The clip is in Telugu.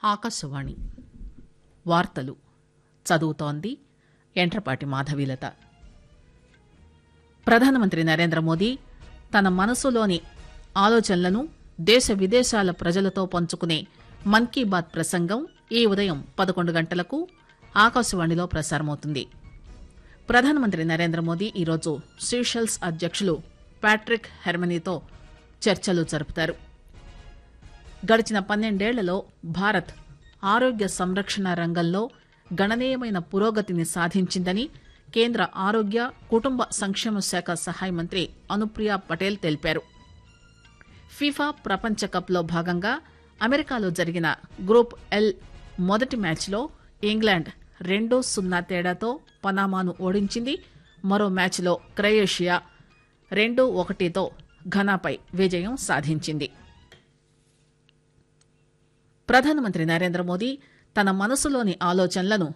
ఆకాశవాణి వార్తలు చదువుతోంది ఎంట్రపాటి మాధవీలత ప్రధానమంత్రి నరేంద్ర మోదీ తన మనసులోని ఆలోచనలను దేశ విదేశాల ప్రజలతో పంచుకునే మన్ కీ బాత్ ప్రసంగం ఈ ఉదయం పదకొండు గంటలకు ఆకాశవాణిలో ప్రసారమవుతుంది ప్రధానమంత్రి నరేంద్ర మోదీ ఈరోజు సీషెల్స్ అధ్యక్షులు ప్యాట్రిక్ హెర్మనీతో చర్చలు జరుపుతారు గడిచిన పన్నెండేళ్లలో భారత్ ఆరోగ్య సంరక్షణ రంగంలో గణనీయమైన పురోగతిని సాధించిందని కేంద్ర ఆరోగ్య కుటుంబ సంక్షేమ శాఖ సహాయ మంత్రి అనుప్రియ పటేల్ తెలిపారు ఫీఫా ప్రపంచ కప్లో భాగంగా అమెరికాలో జరిగిన గ్రూప్ ఎల్ మొదటి మ్యాచ్లో ఇంగ్లాండ్ రెండు సున్నా తేడాతో పనామాను ఓడించింది మరో మ్యాచ్లో క్రొయేషియా రెండు ఒకటితో ఘనాపై విజయం సాధించింది ప్రధానమంత్రి నరేంద్ర మోదీ తన మనసులోని ఆలోచనలను